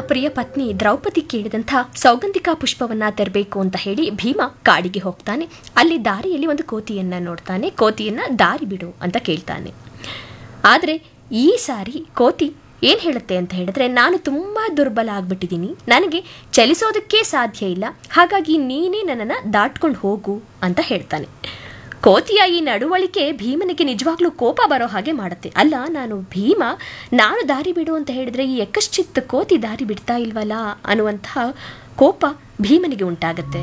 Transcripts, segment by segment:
ಪ್ರಿಯ ಪತ್ನಿ ದ್ರೌಪದಿ ಕೇಳಿದಂಥ ಸೌಗಂಧಿಕಾ ಪುಷ್ಪವನ್ನ ತರಬೇಕು ಅಂತ ಹೇಳಿ ಭೀಮ ಕಾಡಿಗೆ ಹೋಗ್ತಾನೆ ಅಲ್ಲಿ ದಾರಿಯಲ್ಲಿ ಒಂದು ಕೋತಿಯನ್ನ ನೋಡ್ತಾನೆ ಕೋತಿಯನ್ನ ದಾರಿ ಬಿಡು ಅಂತ ಕೇಳ್ತಾನೆ ಆದರೆ ಈ ಸಾರಿ ಕೋತಿ ಏನು ಹೇಳುತ್ತೆ ಅಂತ ಹೇಳಿದ್ರೆ ನಾನು ತುಂಬ ದುರ್ಬಲ ಆಗ್ಬಿಟ್ಟಿದ್ದೀನಿ ನನಗೆ ಚಲಿಸೋದಕ್ಕೆ ಸಾಧ್ಯ ಇಲ್ಲ ಹಾಗಾಗಿ ನೀನೇ ನನ್ನನ್ನು ದಾಟ್ಕೊಂಡು ಹೋಗು ಅಂತ ಹೇಳ್ತಾನೆ ಕೋತಿಯ ಈ ನಡವಳಿಕೆ ಭೀಮನಿಗೆ ನಿಜವಾಗ್ಲೂ ಕೋಪ ಬರೋ ಹಾಗೆ ಮಾಡುತ್ತೆ ಅಲ್ಲ ನಾನು ಭೀಮ ನಾನು ದಾರಿ ಬಿಡು ಅಂತ ಹೇಳಿದ್ರೆ ಈ ಯಕಶ್ಚಿತ್ ಕೋತಿ ದಾರಿ ಬಿಡ್ತಾ ಇಲ್ವಲ್ಲ ಅನ್ನುವಂತಹ ಕೋಪ ಭೀಮನಿಗೆ ಉಂಟಾಗತ್ತೆ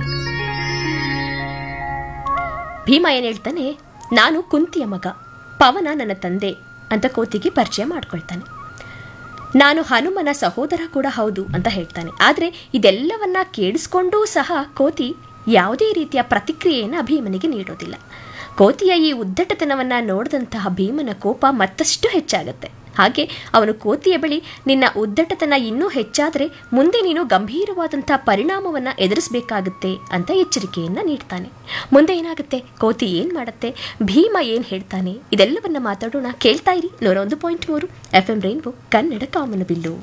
ಭೀಮ ಏನು ಹೇಳ್ತಾನೆ ನಾನು ಕುಂತಿಯ ಮಗ ಪವನ ನನ್ನ ತಂದೆ ಅಂತ ಕೋತಿಗೆ ಪರಿಚಯ ಮಾಡ್ಕೊಳ್ತಾನೆ ನಾನು ಹನುಮನ ಸಹೋದರ ಕೂಡ ಹೌದು ಅಂತ ಹೇಳ್ತಾನೆ ಆದರೆ ಇದೆಲ್ಲವನ್ನ ಕೇಳಿಸ್ಕೊಂಡೂ ಸಹ ಕೋತಿ ಯಾವುದೇ ರೀತಿಯ ಪ್ರತಿಕ್ರಿಯೆಯನ್ನು ಭೀಮನಿಗೆ ನೀಡೋದಿಲ್ಲ ಕೋತಿಯ ಈ ಉದ್ದಟತನವನ್ನ ನೋಡಿದಂತಹ ಭೀಮನ ಕೋಪ ಮತ್ತಷ್ಟು ಹೆಚ್ಚಾಗತ್ತೆ ಹಾಗೆ ಅವನು ಕೋತಿಯ ಬಳಿ ನಿನ್ನ ಉದ್ದಟತನ ಇನ್ನೂ ಹೆಚ್ಚಾದರೆ ಮುಂದೆ ನೀನು ಗಂಭೀರವಾದಂಥ ಪರಿಣಾಮವನ್ನ ಎದುರಿಸಬೇಕಾಗುತ್ತೆ ಅಂತ ಎಚ್ಚರಿಕೆಯನ್ನ ನೀಡ್ತಾನೆ ಮುಂದೆ ಏನಾಗುತ್ತೆ ಕೋತಿ ಏನ್ ಮಾಡುತ್ತೆ ಭೀಮ ಏನ್ ಹೇಳ್ತಾನೆ ಇದೆಲ್ಲವನ್ನ ಮಾತಾಡೋಣ ಕೇಳ್ತಾ ಇರಿ ನೂರ ಒಂದು ಪಾಯಿಂಟ್ ಮೂರು ಎಫ್ ಎಂ ರೈನ್ಬೋ ಕನ್ನಡ ಕಾಮನ ಬಿಲ್ಲು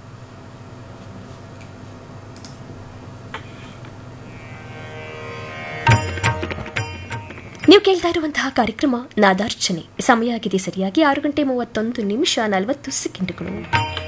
ನೀವು ಕೇಳ್ತಾ ಇರುವಂತಹ ಕಾರ್ಯಕ್ರಮ ನಾದಾರ್ಚನೆ ಸಮಯ ಆಗಿದೆ ಸರಿಯಾಗಿ ಆರು ಗಂಟೆ ಮೂವತ್ತೊಂದು ನಿಮಿಷ ನಲವತ್ತು ಸೆಕೆಂಡ್ಗಳು